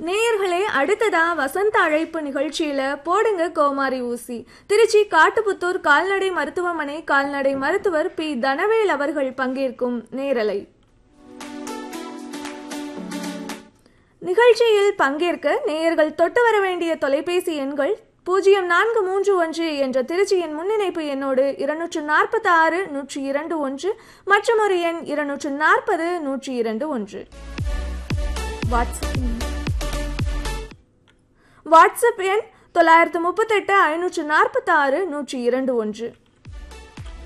நேயர்களே அடுத்ததா வசந்த அழைப்பு நிகழ்ச்சியில போடுங்க கோமாரி ஊசி திருச்சி காட்டுப்புத்தூர் கால்நடை மருத்துவமனை கால்நடை மருத்துவர் பி தனவேல் அவர்கள் பங்கேற்கும் நேரலை நிகழ்ச்சியில் பங்கேற்க நேயர்கள் தொட்டு வர வேண்டிய தொலைபேசி எண்கள் பூஜ்ஜியம் நான்கு மூன்று ஒன்று என்ற திருச்சியின் முன்னிணைப்பு எண்ணோடு இருநூற்று நாற்பத்தி ஆறு நூற்றி இரண்டு ஒன்று மற்றும் ஒரு எண் இருநூற்று நாற்பது நூற்றி இரண்டு ஒன்று வாட்ஸ்அப் வாட்ஸ்அப் எண் தொள்ளாயிரத்து முப்பத்தெட்டு ஐநூற்று நாற்பத்தி ஆறு நூற்றி இரண்டு ஒன்று